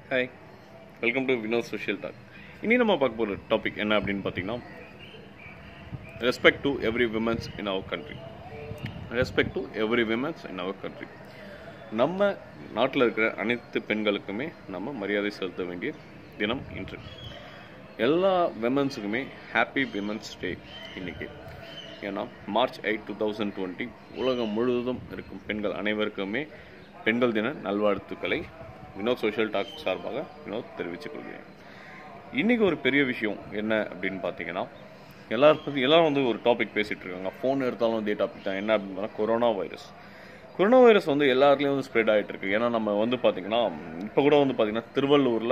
hi welcome to Vinod social talk இனி நம்ம பார்க்க போகிற டாபிக் என்ன அப்படின்னு பார்த்தீங்கன்னா respect to every womens in our country respect to every womens in our country நம்ம நாட்டில் இருக்கிற அனைத்து பெண்களுக்குமே நம்ம மரியாதை செலுத்த வேண்டிய தினம் இன்று எல்லா விமன்ஸுக்குமே ஹாப்பி விமன்ஸ் டே இன்னைக்கு ஏன்னா March eight two thousand twenty உலகம் முழுவதும் இருக்கும் பெண்கள் அனைவருக்குமே பெண்கள் தின நல்வாழ்த்துக்களை வினோத் சோஷியல் டாக் சார்பாக வினோத் தெரிவித்துக் கொள்கிறேன் இன்றைக்கி ஒரு பெரிய விஷயம் என்ன அப்படின்னு பார்த்தீங்கன்னா எல்லாரும் பற்றி எல்லாரும் வந்து ஒரு டாபிக் பேசிகிட்டு இருக்காங்க ஃபோன் எடுத்தாலும் இதே டாபிக் தான் என்ன அப்படின்னு பார்த்தா கொரோனா வைரஸ் கொரோனா வைரஸ் வந்து எல்லாருலேயும் வந்து ஸ்ப்ரெட் ஆகிட்டு இருக்கு ஏன்னா நம்ம வந்து பார்த்திங்கன்னா இப்போ கூட வந்து பார்த்திங்கன்னா திருவள்ளூரில்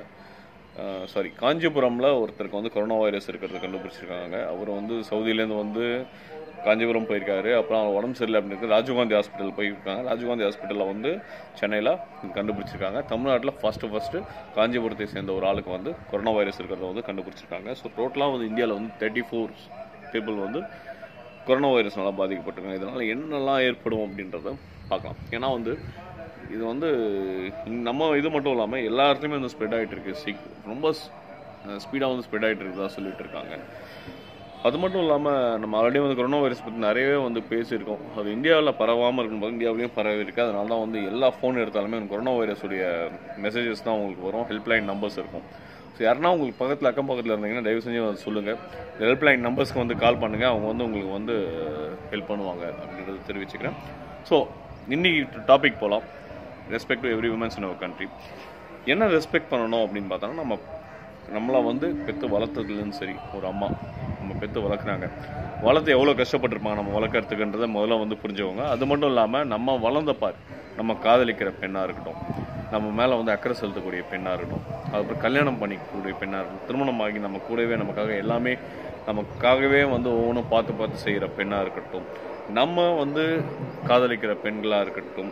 சாரி காஞ்சிபுரமில் ஒருத்தருக்கு வந்து கொரோனா வைரஸ் இருக்கிறத கண்டுபிடிச்சிருக்காங்க அவர் வந்து சவுதியிலேருந்து வந்து காஞ்சிபுரம் போயிருக்காரு அப்புறம் அவர் உடம்பு சரியில்லை அப்படின்னு ராஜீவ்காந்தி ஹாஸ்பிட்டல் போயிருக்காங்க ராஜீவ்காந்தி ஹாஸ்பிட்டலில் வந்து சென்னையில் கண்டுபிடிச்சிருக்காங்க தமிழ்நாட்டில் ஃபஸ்ட்டு ஃபஸ்ட்டு காஞ்சிபுரத்தை சேர்ந்த ஒரு ஆளுக்கு வந்து கொரோனா வைரஸ் இருக்கிறத வந்து கண்டுபிடிச்சிருக்காங்க ஸோ டோட்டலாக வந்து இந்தியாவில் வந்து தேர்ட்டி ஃபோர் பீப்புள் வந்து கொரோனா வைரஸ்னால பாதிக்கப்பட்டிருக்காங்க இதனால் என்னெல்லாம் ஏற்படும் அப்படின்றத பார்க்கலாம் ஏன்னா வந்து இது வந்து நம்ம இது மட்டும் இல்லாமல் எல்லா இடத்துலையுமே வந்து ஸ்ப்ரெட் ஆகிட்டு இருக்கு சீக் ரொம்ப ஸ்பீடாக வந்து ஸ்ப்ரெட் ஆகிட்டு இருக்குதா சொல்லிட்டு இருக்காங்க அது மட்டும் இல்லாமல் நம்ம ஆல்ரெடி வந்து கொரோனா வைரஸ் பற்றி நிறையவே வந்து பேசியிருக்கோம் அது இந்தியாவில் பரவாமல் இருக்கும்போது இந்தியாவிலையும் பரவி இருக்குது அதனால தான் வந்து எல்லா ஃபோன் எடுத்தாலுமே கொரோனா வைரஸுடைய மெசேஜஸ் தான் உங்களுக்கு வரும் ஹெல்ப்லைன் நம்பர்ஸ் இருக்கும் ஸோ யாருன்னா உங்களுக்கு பக்கத்தில் அக்கம் பக்கத்தில் இருந்தீங்கன்னா தயவு செஞ்சு வந்து சொல்லுங்கள் ஹெல்ப்லைன் நம்பர்ஸ்க்கு வந்து கால் பண்ணுங்கள் அவங்க வந்து உங்களுக்கு வந்து ஹெல்ப் பண்ணுவாங்க அப்படின்றத தெரிவிச்சுக்கிறேன் ஸோ இன்னைக்கு டாபிக் போகலாம் respect to every womens in our country என்ன ரெஸ்பெக்ட் பண்ணணும் அப்படின்னு பார்த்தோன்னா நம்ம நம்மளை வந்து பெற்று வளர்த்ததுலேருந்து சரி ஒரு அம்மா நம்ம பெற்று வளர்க்குறாங்க வளர்த்து எவ்வளோ கஷ்டப்பட்டிருப்பாங்க நம்ம வளர்க்குறதுக்குன்றதை முதல்ல வந்து புரிஞ்சவங்க அது மட்டும் இல்லாமல் நம்ம வளர்ந்த பார் நம்ம காதலிக்கிற பெண்ணாக இருக்கட்டும் நம்ம மேலே வந்து அக்கறை செலுத்தக்கூடிய பெண்ணாக இருக்கட்டும் அதுக்கப்புறம் கல்யாணம் பண்ணிக்கக்கூடிய பெண்ணாக இருக்கட்டும் திருமணம் ஆகி நம்ம கூடவே நமக்காக எல்லாமே நமக்காகவே வந்து ஒவ்வொன்றும் பார்த்து பார்த்து செய்கிற பெண்ணாக இருக்கட்டும் நம்ம வந்து காதலிக்கிற பெண்களாக இருக்கட்டும்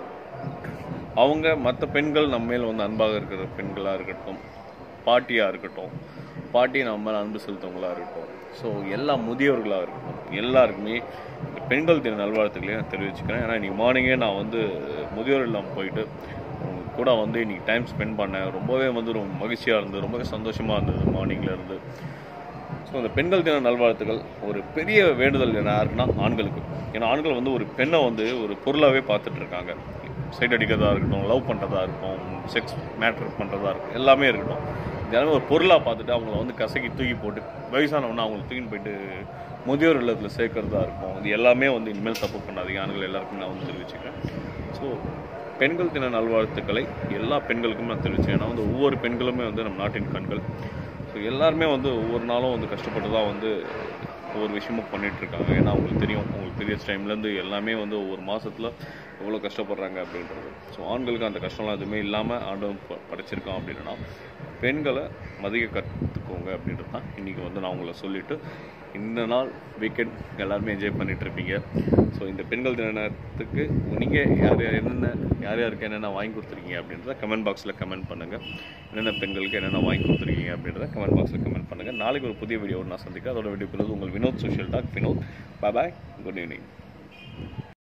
அவங்க மற்ற பெண்கள் நம்ம மேல் வந்து அன்பாக இருக்கிற பெண்களாக இருக்கட்டும் பாட்டியாக இருக்கட்டும் பாட்டி நம்ம மேலே அன்பு செலுத்தவங்களாக இருக்கட்டும் ஸோ எல்லா முதியோர்களாக இருக்கட்டும் எல்லாருக்குமே இந்த பெண்கள் தின நல்வாழ்த்துக்களையும் நான் தெரிவிச்சுக்கிறேன் ஏன்னா இன்றைக்கி மார்னிங்கே நான் வந்து முதியோர் இல்லம் போயிட்டு அவங்க கூட வந்து இன்றைக்கி டைம் ஸ்பெண்ட் பண்ணேன் ரொம்பவே வந்து ரொம்ப மகிழ்ச்சியாக இருந்தது ரொம்பவே சந்தோஷமாக இருந்தது மார்னிங்கில் இருந்து ஸோ இந்த பெண்கள் தின நல்வாழ்த்துக்கள் ஒரு பெரிய வேண்டுதல் என்ன யாருக்குன்னா ஆண்களுக்கு ஏன்னா ஆண்கள் வந்து ஒரு பெண்ணை வந்து ஒரு பொருளாகவே பார்த்துட்டு இருக்காங்க சைட் அடிக்கிறதா இருக்கட்டும் லவ் பண்ணுறதா இருக்கும் செக்ஸ் மேட்ரு பண்ணுறதா இருக்கும் எல்லாமே இருக்கட்டும் எல்லாமே ஒரு பொருளாக பார்த்துட்டு அவங்கள வந்து கசக்கி தூக்கி போட்டு வயசானவொன்னே அவங்கள தூக்கின்னு போயிட்டு முதியோர் இல்லத்தில் சேர்க்கறதா இருக்கும் இது எல்லாமே வந்து இனிமேல் தப்பு பண்ணாதீங்க ஆண்கள் எல்லாருக்கும் நான் வந்து தெரிவிச்சுக்கிறேன் ஸோ பெண்கள் தின நல்வாழ்த்துக்களை எல்லா பெண்களுக்கும் நான் தெரிவிச்சேன் ஏன்னா வந்து ஒவ்வொரு பெண்களுமே வந்து நம்ம நாட்டின் கண்கள் ஸோ எல்லாருமே வந்து ஒவ்வொரு நாளும் வந்து கஷ்டப்பட்டு தான் வந்து ஒவ்வொரு விஷயமும் பண்ணிட்டு இருக்காங்க ஏன்னா அவங்களுக்கு தெரியும் அவங்களுக்கு பீரியட்ஸ் டைம்லேருந்து எல்லாமே வந்து ஒவ்வொரு மாதத்தில் எவ்வளோ கஷ்டப்படுறாங்க அப்படின்றது ஸோ ஆண்களுக்கு அந்த கஷ்டம்லாம் எதுவுமே இல்லாமல் ஆண்டவன் ப படைச்சிருக்கான் அப்படின்னா பெண்களை மதிக்க கற்றுக்கோங்க அப்படின்றது தான் இன்றைக்கி வந்து நான் உங்களை சொல்லிவிட்டு இந்த நாள் வீக்கெண்ட் எல்லாருமே என்ஜாய் பண்ணிட்டு இருப்பீங்க ஸோ இந்த பெண்கள் தினத்துக்கு நீங்கள் யார் யார் என்னென்ன யார் யாருக்கு என்னென்ன வாங்கி கொடுத்துருக்கீங்க அப்படின்றத கமெண்ட் பாக்ஸில் கமெண்ட் பண்ணுங்கள் என்னென்ன பெண்களுக்கு என்னென்ன வாங்கி கொடுத்துருக்கீங்க அப்படின்றத கமெண்ட் பாக்ஸில் கமெண்ட் பண்ணுங்கள் நாளைக்கு ஒரு புதிய வீடியோ நான் சந்திக்கிறேன் அதோட வீடியோ உங்கள் Vinod social talk Vinod bye bye good evening